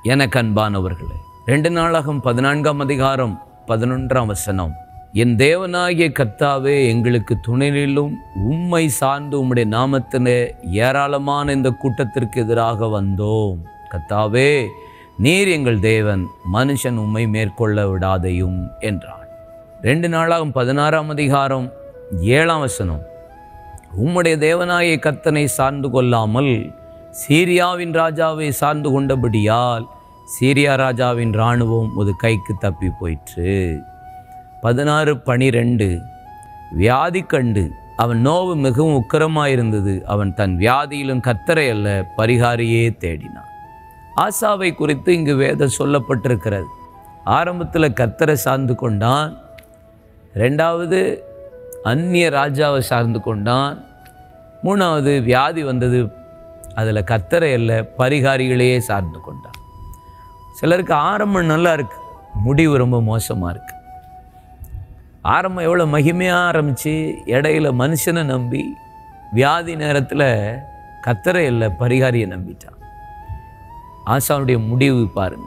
எனக்கு அன்பானவர்களே ரெண்டு நாளாகும் பதினான்காம் அதிகாரம் பதினொன்றாம் வசனம் என் தேவனாகிய கர்த்தாவே எங்களுக்கு துணையிலும் உம்மை சார்ந்து உம்முடைய நாமத்திலே ஏராளமான இந்த கூட்டத்திற்கு எதிராக வந்தோம் கர்த்தாவே நீர் எங்கள் தேவன் மனுஷன் உம்மை மேற்கொள்ள விடாதையும் என்றான் ரெண்டு நாளாகும் பதினாறாம் அதிகாரம் ஏழாம் வசனம் உம்முடைய தேவனாய கர்த்தனை சார்ந்து கொள்ளாமல் சீரியாவின் ராஜாவை சார்ந்து கொண்டபடியால் சீரியா ராஜாவின் இராணுவம் ஒரு கைக்கு தப்பி போயிற்று பதினாறு பனிரெண்டு வியாதி கண்டு அவன் நோவு மிகவும் உக்கரமாயிருந்தது அவன் தன் வியாதியிலும் கத்தரை அல்ல பரிகாரியே தேடினான் ஆசாவை குறித்து இங்கு வேதம் சொல்லப்பட்டிருக்கிறது ஆரம்பத்தில் கத்தரை சார்ந்து கொண்டான் ரெண்டாவது அந்நிய ராஜாவை சார்ந்து கொண்டான் மூணாவது வியாதி வந்தது அதில் கத்தரை அல்ல பரிகாரிகளையே சார்ந்து கொண்டான் சிலருக்கு ஆரம்பம் நல்லா இருக்கு முடிவு ரொம்ப மோசமாக இருக்கு ஆரம்பம் எவ்வளோ மகிமையாக ஆரம்பித்து இடையில மனுஷனை நம்பி வியாதி நேரத்தில் கத்தரை இல்லை பரிகாரியை நம்பிட்டான் ஆசாவுடைய முடிவு பாருங்க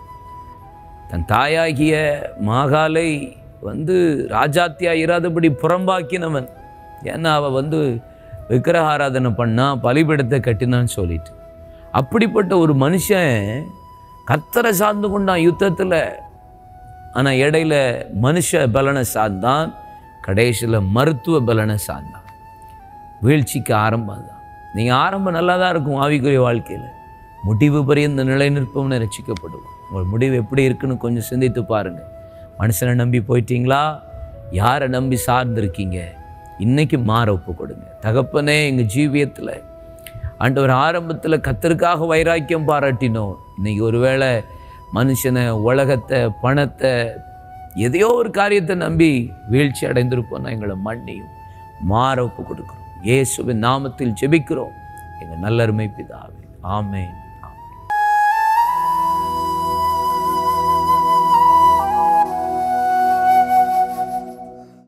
தன் தாயாகிய மாகாலை வந்து ராஜாத்தியா இராதபடி புறம்பாக்கினவன் ஏன்னா அவள் வந்து விக்கிரக ஆராதனை பண்ணா பலிபீடத்தை கட்டினான்னு சொல்லிட்டு அப்படிப்பட்ட ஒரு மனுஷன் கத்தரை சார்ந்து கொண்டான் யுத்தத்தில் ஆனால் இடையில மனுஷ பலனை சார்ந்தான் கடைசியில் மருத்துவ பலனை சார்ந்தான் வீழ்ச்சிக்கு ஆரம்பம் தான் நீங்கள் ஆரம்பம் நல்லா தான் இருக்கும் ஆவிக்குரிய வாழ்க்கையில் முடிவு பரியந்த நிலை நிற்பவனை ரசிக்கப்படுவோம் உங்கள் முடிவு எப்படி இருக்குன்னு கொஞ்சம் சிந்தித்து பாருங்கள் மனுஷனை நம்பி போயிட்டீங்களா யாரை நம்பி சார்ந்திருக்கீங்க இன்னைக்கு மாற ஒப்பு கொடுங்க தகப்பனே எங்கள் ஜீவியத்தில் ஆண்டவர் ஆரம்பத்தில் கத்தருக்காக வைராக்கியம் பாராட்டினோம் இன்னைக்கு ஒருவேளை மனுஷனை உலகத்தை பணத்தை எதையோ ஒரு காரியத்தை நம்பி வீழ்ச்சி அடைந்திருப்போம்னா எங்களை மன்னியும் மாற ஒப்பு கொடுக்குறோம் இயேசுவின் நாமத்தில் ஜெபிக்கிறோம் எங்கள் நல்லருமை பிதாவே ஆமென்